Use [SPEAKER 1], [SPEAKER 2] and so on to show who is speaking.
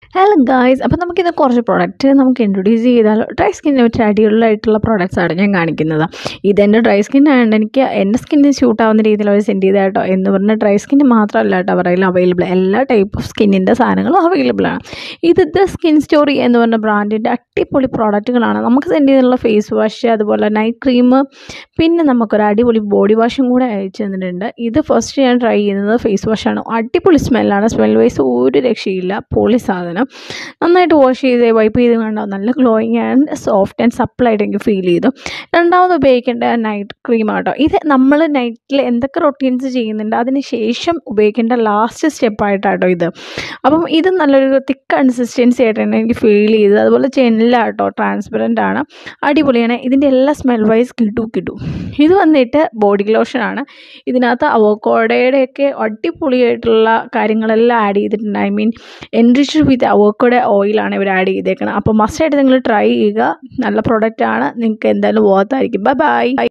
[SPEAKER 1] hello guys അപ്പോൾ നമുക്കിന്ന് കുറച്ച് പ്രൊഡക്റ്റ് നമുക്ക് ഇൻട്രൊഡ്യൂസ് ചെയ്താലോ ഡ്രൈ സ്കിന്നിന് പറ്റിയ അടിപൊളിയായിട്ടുള്ള products ആണ് ഞാൻ കാണിക്കുന്നത് ഇതെൻ്റെ ഡ്രൈ സ്കിൻ ആയതുകൊണ്ട് എനിക്ക് എൻ്റെ സ്കിന്നിന് സ്യൂട്ട് ആവുന്ന രീതിയിൽ അവർ സെൻഡ് ചെയ്ത കേട്ടോ എന്ന് പറഞ്ഞാൽ ഡ്രൈ സ്കിന്ന് മാത്രമല്ല കേട്ടോ അവരുടെ കയ്യിൽ അവൈലബിൾ എല്ലാ ടൈപ്പ് ഓഫ് സ്കിന്നിൻ്റെ സാധനങ്ങളും അവൈലബിൾ ആണ് ഇത് ദ സ്കിൻ സ്റ്റോറി എന്ന് പറഞ്ഞ ബ്രാൻഡിൻ്റെ അടിപൊളി പ്രോഡക്റ്റുകളാണ് നമുക്ക് സെൻഡ് ചെയ്തിട്ടുള്ള ഫേസ് വാഷ് അതുപോലെ നൈറ്റ് ക്രീം പിന്നെ നമുക്കൊരു അടിപൊളി ബോഡി വാഷും കൂടെ അയച്ചു തന്നിട്ടുണ്ട് ഇത് ഫസ്റ്റ് ഞാൻ ട്രൈ ചെയ്യുന്നത് ഫേസ് വാഷാണ് അടിപൊളി സ്മെല്ലാണ് സ്മെൽ വൈസ് ഒരു രക്ഷയില്ല പൊളി സാധനം നന്നായിട്ട് വാഷ് ചെയ്ത് വൈപ്പ് ചെയ്ത് കണ്ടോ നല്ല glowing and soft and supple ആയിട്ട് എനിക്ക് ഫീൽ ചെയ്തു രണ്ടാമത് ഉപയോഗിക്കേണ്ട നൈറ്റ് ക്രീം ആട്ടോ ഇത് നമ്മൾ നൈറ്റിൽ എന്തൊക്കെ റൊട്ടീൻസ് ചെയ്യുന്നുണ്ട് അതിന് ശേഷം ഉപയോഗിക്കേണ്ട ലാസ്റ്റ് സ്റ്റെപ്പായിട്ടാട്ടോ ഇത് അപ്പം ഇത് നല്ലൊരു തിക്ക് കൺസിസ്റ്റൻസി ആയിട്ടാണ് എനിക്ക് ഫീൽ ചെയ്തത് അതുപോലെ ചെല്ലാട്ടോ ട്രാൻസ്പെറൻ്റ് ആണ് അടിപൊളിയാണ് ഇതിൻ്റെ എല്ലാ സ്മെൽ വൈസ് കിട്ടു കിട്ടു ഇത് വന്നിട്ട് ബോഡി ലോഷനാണ് ഇതിനകത്ത് അവോക്കോഡയുടെയൊക്കെ അടിപൊളിയായിട്ടുള്ള കാര്യങ്ങളെല്ലാം ആഡ് ചെയ്തിട്ടുണ്ട് ഐ മീൻ എൻറിച്ച്ഡ് വിത്ത് അവോക്കോഡ ഓയിലാണ് ഇവർ ആഡ് ചെയ്തേക്കുന്നത് അപ്പോൾ മസ്റ്റായിട്ട് നിങ്ങൾ ട്രൈ ചെയ്യുക നല്ല പ്രൊഡക്റ്റാണ് നിങ്ങൾക്ക് എന്തായാലും വർത്തായിരിക്കും ബൈ ബൈ